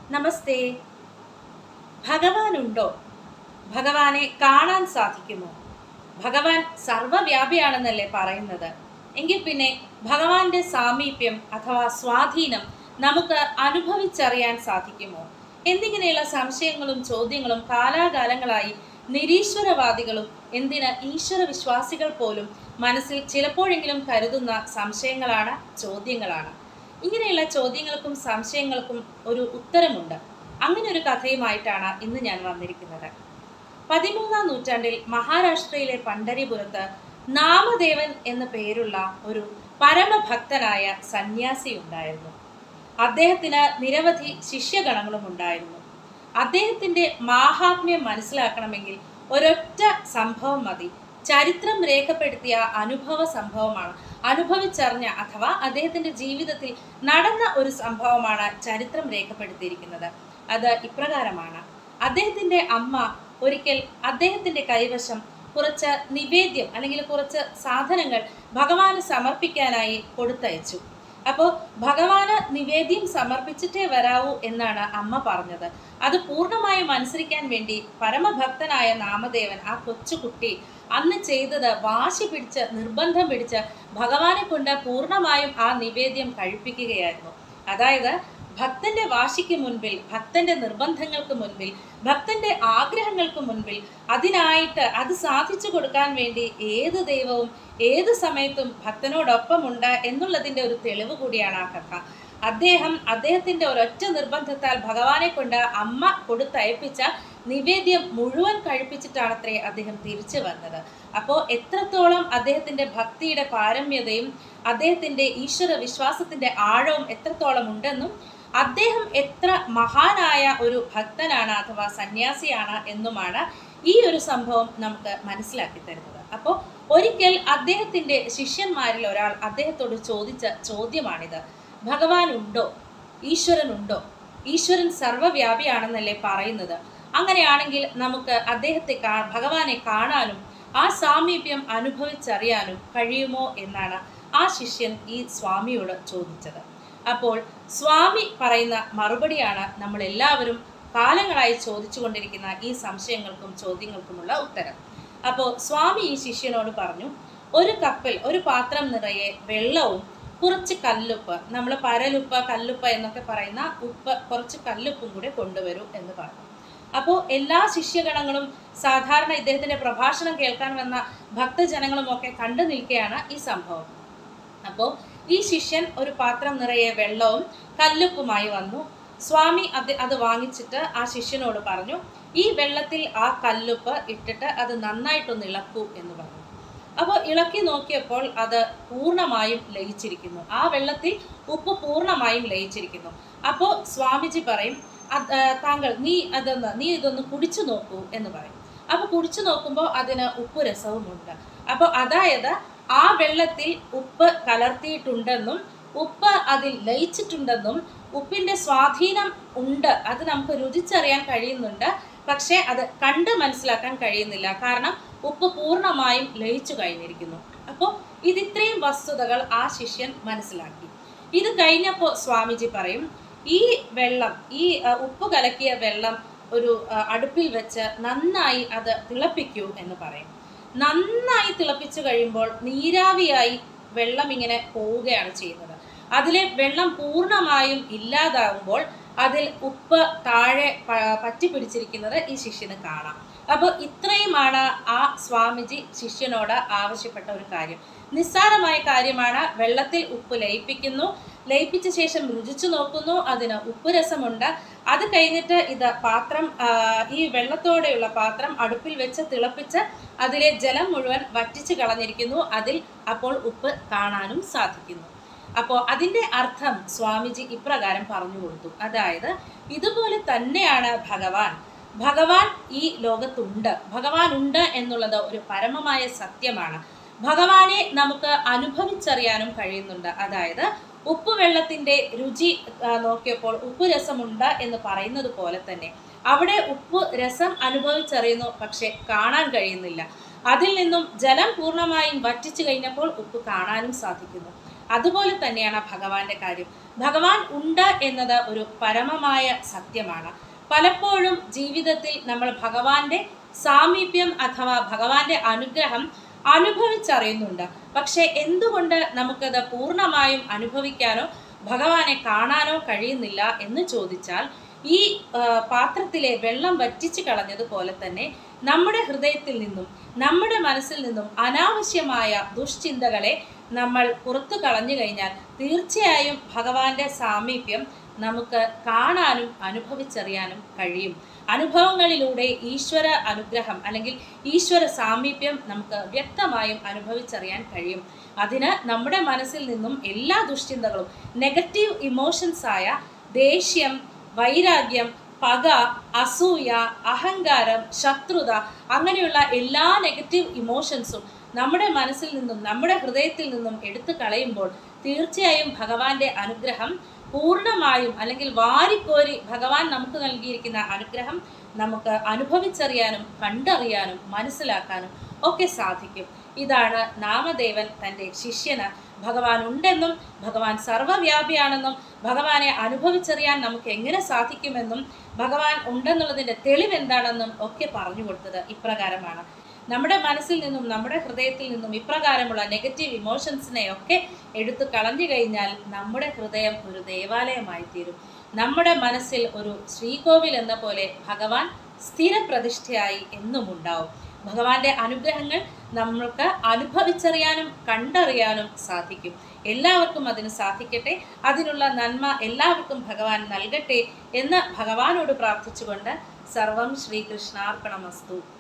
നമസ്തേ ഭഗവാനുണ്ടോ ഭഗവാനെ കാണാൻ സാധിക്കുമോ ഭഗവാൻ സർവവ്യാപിയാണെന്നല്ലേ പറയുന്നത് എങ്കിൽ പിന്നെ ഭഗവാന്റെ സാമീപ്യം അഥവാ സ്വാധീനം നമുക്ക് അനുഭവിച്ചറിയാൻ സാധിക്കുമോ എന്നിങ്ങനെയുള്ള സംശയങ്ങളും ചോദ്യങ്ങളും കാലാകാലങ്ങളായി നിരീശ്വരവാദികളും എന്തിന് ഈശ്വര വിശ്വാസികൾ പോലും മനസ്സിൽ ചിലപ്പോഴെങ്കിലും കരുതുന്ന സംശയങ്ങളാണ് ചോദ്യങ്ങളാണ് ഇങ്ങനെയുള്ള ചോദ്യങ്ങൾക്കും സംശയങ്ങൾക്കും ഒരു ഉത്തരമുണ്ട് അങ്ങനെ ഒരു കഥയുമായിട്ടാണ് ഇന്ന് ഞാൻ വന്നിരിക്കുന്നത് പതിമൂന്നാം നൂറ്റാണ്ടിൽ മഹാരാഷ്ട്രയിലെ പണ്ഡരിപുരത്ത് നാമദേവൻ എന്ന പേരുള്ള ഒരു പരമഭക്തനായ സന്യാസി ഉണ്ടായിരുന്നു അദ്ദേഹത്തിന് നിരവധി ശിഷ്യഗണങ്ങളും ഉണ്ടായിരുന്നു അദ്ദേഹത്തിന്റെ മാഹാത്മ്യം മനസ്സിലാക്കണമെങ്കിൽ ഒരൊറ്റ സംഭവം മതി ചരിത്രം രേഖപ്പെടുത്തിയ അനുഭവ സംഭവമാണ് അനുഭവിച്ചറിഞ്ഞ അഥവാ അദ്ദേഹത്തിന്റെ ജീവിതത്തിൽ നടന്ന ഒരു സംഭവമാണ് ചരിത്രം രേഖപ്പെടുത്തിയിരിക്കുന്നത് അത് ഇപ്രകാരമാണ് അദ്ദേഹത്തിന്റെ അമ്മ ഒരിക്കൽ അദ്ദേഹത്തിന്റെ കൈവശം കുറച്ച് നിവേദ്യം അല്ലെങ്കിൽ കുറച്ച് സാധനങ്ങൾ ഭഗവാന് സമർപ്പിക്കാനായി കൊടുത്തയച്ചു അപ്പോൾ ഭഗവാന് നിവേദ്യം സമർപ്പിച്ചിട്ടേ വരാവൂ എന്നാണ് അമ്മ പറഞ്ഞത് അത് പൂർണ്ണമായും അനുസരിക്കാൻ വേണ്ടി പരമഭക്തനായ നാമദേവൻ ആ കൊച്ചുകുട്ടി അന്ന് ചെയ്തത് വാശി പിടിച്ച് നിർബന്ധം പിടിച്ച് ഭഗവാനെ കൊണ്ട് പൂർണ്ണമായും ആ നിവേദ്യം കഴിപ്പിക്കുകയായിരുന്നു അതായത് ഭക്തന്റെ വാശിക്ക് മുൻപിൽ ഭക്തന്റെ നിർബന്ധങ്ങൾക്ക് മുൻപിൽ ഭക്തന്റെ ആഗ്രഹങ്ങൾക്ക് മുൻപിൽ അതിനായിട്ട് അത് സാധിച്ചു കൊടുക്കാൻ വേണ്ടി ഏത് ദൈവവും ഏത് സമയത്തും ഭക്തനോടൊപ്പമുണ്ട് എന്നുള്ളതിന്റെ ഒരു തെളിവ് കൂടിയാണ് ആ കഥ അദ്ദേഹം അദ്ദേഹത്തിന്റെ ഒരൊറ്റ നിർബന്ധത്താൽ ഭഗവാനെ കൊണ്ട് അമ്മ കൊടുത്തയപ്പിച്ച നിവേദ്യം മുഴുവൻ കഴിപ്പിച്ചിട്ടാണത്രേ അദ്ദേഹം തിരിച്ചു വന്നത് അപ്പോൾ എത്രത്തോളം അദ്ദേഹത്തിന്റെ ഭക്തിയുടെ പാരമ്യതയും അദ്ദേഹത്തിന്റെ ഈശ്വര വിശ്വാസത്തിന്റെ ആഴവും എത്രത്തോളം ഉണ്ടെന്നും അദ്ദേഹം എത്ര മഹാനായ ഒരു ഭക്തനാണ് അഥവാ സന്യാസിയാണ് എന്നുമാണ് ഈ ഒരു സംഭവം നമുക്ക് മനസ്സിലാക്കി തരുന്നത് അപ്പോൾ ഒരിക്കൽ അദ്ദേഹത്തിന്റെ ശിഷ്യന്മാരിൽ ഒരാൾ അദ്ദേഹത്തോട് ചോദിച്ച ചോദ്യമാണിത് ഭഗവാൻ ഉണ്ടോ ഈശ്വരൻ ഉണ്ടോ ഈശ്വരൻ സർവവ്യാപിയാണെന്നല്ലേ പറയുന്നത് അങ്ങനെയാണെങ്കിൽ നമുക്ക് അദ്ദേഹത്തെ കാ ഭഗവാനെ കാണാനും ആ സാമീപ്യം അനുഭവിച്ചറിയാനും കഴിയുമോ എന്നാണ് ആ ശിഷ്യൻ ഈ സ്വാമിയോട് ചോദിച്ചത് അപ്പോൾ സ്വാമി പറയുന്ന മറുപടിയാണ് നമ്മൾ എല്ലാവരും കാലങ്ങളായി ചോദിച്ചുകൊണ്ടിരിക്കുന്ന ഈ സംശയങ്ങൾക്കും ചോദ്യങ്ങൾക്കുമുള്ള ഉത്തരം അപ്പോൾ സ്വാമി ഈ ശിഷ്യനോട് പറഞ്ഞു ഒരു കപ്പിൽ ഒരു പാത്രം നിറയെ വെള്ളവും കുറച്ച് കല്ലുപ്പ് നമ്മൾ പരലുപ്പ് കല്ലുപ്പ് എന്നൊക്കെ പറയുന്ന ഉപ്പ് കുറച്ച് കല്ലുപ്പും കൂടെ കൊണ്ടുവരൂ എന്ന് പറഞ്ഞു അപ്പോൾ എല്ലാ ശിഷ്യഗണങ്ങളും സാധാരണ ഇദ്ദേഹത്തിന്റെ പ്രഭാഷണം കേൾക്കാൻ വന്ന ഭക്തജനങ്ങളും ഒക്കെ കണ്ടു നിൽക്കുകയാണ് ഈ സംഭവം അപ്പോൾ ഈ ശിഷ്യൻ ഒരു പാത്രം നിറയെ വെള്ളവും കല്ലുപ്പുമായി വന്നു സ്വാമി അത് അത് വാങ്ങിച്ചിട്ട് ആ ശിഷ്യനോട് പറഞ്ഞു ഈ വെള്ളത്തിൽ ആ കല്ലുപ്പ് ഇട്ടിട്ട് അത് നന്നായിട്ടൊന്ന് ഇളക്കൂ എന്ന് പറഞ്ഞു അപ്പോൾ ഇളക്കി നോക്കിയപ്പോൾ അത് പൂർണ്ണമായും ലയിച്ചിരിക്കുന്നു ആ വെള്ളത്തിൽ ഉപ്പ് പൂർണ്ണമായും ലയിച്ചിരിക്കുന്നു അപ്പോൾ സ്വാമിജി പറയും അത് താങ്കൾ നീ അതൊന്ന് നീ ഇതൊന്ന് കുടിച്ചു നോക്കൂ എന്ന് പറയും അപ്പോൾ കുടിച്ചു നോക്കുമ്പോൾ അതിന് ഉപ്പ് രസവുമുണ്ട് അപ്പോൾ അതായത് ആ വെള്ളത്തിൽ ഉപ്പ് കലർത്തിയിട്ടുണ്ടെന്നും ഉപ്പ് അതിൽ ലയിച്ചിട്ടുണ്ടെന്നും ഉപ്പിന്റെ സ്വാധീനം ഉണ്ട് അത് നമുക്ക് രുചിച്ചറിയാൻ കഴിയുന്നുണ്ട് പക്ഷേ അത് കണ്ട് മനസ്സിലാക്കാൻ കഴിയുന്നില്ല കാരണം ഉപ്പ് പൂർണ്ണമായും ലയിച്ചു കഴിഞ്ഞിരിക്കുന്നു അപ്പോൾ ഇതിത്രയും വസ്തുതകൾ ആ ശിഷ്യൻ മനസ്സിലാക്കി ഇത് കഴിഞ്ഞപ്പോൾ സ്വാമിജി പറയും ഈ വെള്ളം ഈ ഉപ്പ് കലക്കിയ വെള്ളം ഒരു അടുപ്പിൽ വെച്ച് നന്നായി അത് തിളപ്പിക്കൂ എന്ന് പറയും നന്നായി തിളപ്പിച്ചു കഴിയുമ്പോൾ നീരാവിയായി വെള്ളം ഇങ്ങനെ പോവുകയാണ് ചെയ്യുന്നത് അതിലെ വെള്ളം പൂർണ്ണമായും ഇല്ലാതാവുമ്പോൾ അതിൽ ഉപ്പ് താഴെ പറ്റി പിടിച്ചിരിക്കുന്നത് ഈ ശിഷ്യന് കാണാം അപ്പോൾ ഇത്രയുമാണ് ആ സ്വാമിജി ശിഷ്യനോട് ആവശ്യപ്പെട്ട ഒരു കാര്യം നിസ്സാരമായ കാര്യമാണ് വെള്ളത്തിൽ ഉപ്പ് ലയിപ്പിക്കുന്നു ലയിപ്പിച്ച ശേഷം രുചിച്ചു നോക്കുന്നു അതിന് ഉപ്പ് രസമുണ്ട് അത് കഴിഞ്ഞിട്ട് ഇത് പാത്രം ഈ വെള്ളത്തോടെയുള്ള പാത്രം അടുപ്പിൽ വെച്ച് തിളപ്പിച്ച് അതിലെ ജലം മുഴുവൻ വറ്റിച്ച് കളഞ്ഞിരിക്കുന്നു അതിൽ അപ്പോൾ ഉപ്പ് കാണാനും സാധിക്കുന്നു അപ്പോൾ അതിൻ്റെ അർത്ഥം സ്വാമിജി ഇപ്രകാരം പറഞ്ഞു കൊടുത്തു അതായത് ഇതുപോലെ തന്നെയാണ് ഭഗവാൻ ഭഗവാൻ ഈ ലോകത്തുണ്ട് ഭഗവാൻ ഉണ്ട് എന്നുള്ളത് ഒരു പരമമായ സത്യമാണ് ഭഗവാനെ നമുക്ക് അനുഭവിച്ചറിയാനും കഴിയുന്നുണ്ട് അതായത് ഉപ്പ് വെള്ളത്തിന്റെ രുചി നോക്കിയപ്പോൾ ഉപ്പ് രസമുണ്ട് എന്ന് പറയുന്നത് പോലെ തന്നെ അവിടെ ഉപ്പ് രസം അനുഭവിച്ചറിയുന്നു പക്ഷെ കാണാൻ കഴിയുന്നില്ല അതിൽ നിന്നും ജലം പൂർണ്ണമായും വറ്റിച്ചു കഴിഞ്ഞപ്പോൾ ഉപ്പ് കാണാനും സാധിക്കുന്നു അതുപോലെ തന്നെയാണ് ഭഗവാന്റെ കാര്യം ഭഗവാൻ ഉണ്ട് എന്നത് ഒരു പരമമായ സത്യമാണ് പലപ്പോഴും ജീവിതത്തിൽ നമ്മൾ ഭഗവാന്റെ സാമീപ്യം അഥവാ ഭഗവാന്റെ അനുഗ്രഹം അനുഭവിച്ചറിയുന്നുണ്ട് പക്ഷെ എന്തുകൊണ്ട് നമുക്കത് പൂർണ്ണമായും അനുഭവിക്കാനോ ഭഗവാനെ കാണാനോ കഴിയുന്നില്ല എന്ന് ചോദിച്ചാൽ ഈ ആ, പാത്രത്തിലെ വെള്ളം വറ്റിച്ചു കളഞ്ഞതുപോലെ തന്നെ നമ്മുടെ ഹൃദയത്തിൽ നിന്നും നമ്മുടെ മനസ്സിൽ നിന്നും അനാവശ്യമായ ദുഷ്ചിന്തകളെ നമ്മൾ പുറത്തു കളഞ്ഞു കഴിഞ്ഞാൽ തീർച്ചയായും ഭഗവാന്റെ സാമീപ്യം നമുക്ക് കാണാനും അനുഭവിച്ചറിയാനും കഴിയും അനുഭവങ്ങളിലൂടെ ഈശ്വര അനുഗ്രഹം അല്ലെങ്കിൽ ഈശ്വര സാമീപ്യം നമുക്ക് വ്യക്തമായും അനുഭവിച്ചറിയാൻ കഴിയും അതിന് നമ്മുടെ മനസ്സിൽ നിന്നും എല്ലാ ദുശ്ചിന്തകളും നെഗറ്റീവ് ഇമോഷൻസ് ആയ ദേഷ്യം വൈരാഗ്യം പക അസൂയ അഹങ്കാരം ശത്രുത അങ്ങനെയുള്ള എല്ലാ നെഗറ്റീവ് ഇമോഷൻസും നമ്മുടെ മനസ്സിൽ നിന്നും നമ്മുടെ ഹൃദയത്തിൽ നിന്നും എടുത്തു കളയുമ്പോൾ തീർച്ചയായും ഭഗവാന്റെ അനുഗ്രഹം പൂർണ്ണമായും അല്ലെങ്കിൽ വാരിക്കോരി ഭഗവാൻ നമുക്ക് നൽകിയിരിക്കുന്ന അനുഗ്രഹം നമുക്ക് അനുഭവിച്ചറിയാനും കണ്ടറിയാനും മനസ്സിലാക്കാനും ഒക്കെ സാധിക്കും ഇതാണ് നാമദേവൻ തൻ്റെ ശിഷ്യന് ഭഗവാൻ ഉണ്ടെന്നും ഭഗവാൻ സർവ്വവ്യാപിയാണെന്നും ഭഗവാനെ അനുഭവിച്ചറിയാൻ നമുക്ക് എങ്ങനെ സാധിക്കുമെന്നും ഭഗവാൻ ഉണ്ടെന്നുള്ളതിൻ്റെ തെളിവ് എന്താണെന്നും ഒക്കെ പറഞ്ഞു കൊടുത്തത് ഇപ്രകാരമാണ് നമ്മുടെ മനസ്സിൽ നിന്നും നമ്മുടെ ഹൃദയത്തിൽ നിന്നും ഇപ്രകാരമുള്ള നെഗറ്റീവ് ഇമോഷൻസിനെ ഒക്കെ എടുത്തു കളഞ്ഞു കഴിഞ്ഞാൽ നമ്മുടെ ഹൃദയം ഒരു ദേവാലയമായി തീരും നമ്മുടെ മനസ്സിൽ ഒരു ശ്രീകോവിൽ എന്ന പോലെ ഭഗവാൻ സ്ഥിരപ്രതിഷ്ഠയായി എന്നും ഉണ്ടാവും ഭഗവാന്റെ അനുഗ്രഹങ്ങൾ നമ്മൾക്ക് അനുഭവിച്ചറിയാനും കണ്ടറിയാനും സാധിക്കും എല്ലാവർക്കും അതിന് സാധിക്കട്ടെ അതിനുള്ള നന്മ എല്ലാവർക്കും ഭഗവാൻ നൽകട്ടെ എന്ന് ഭഗവാനോട് പ്രാർത്ഥിച്ചുകൊണ്ട് സർവം ശ്രീകൃഷ്ണാർപ്പണമസ്തു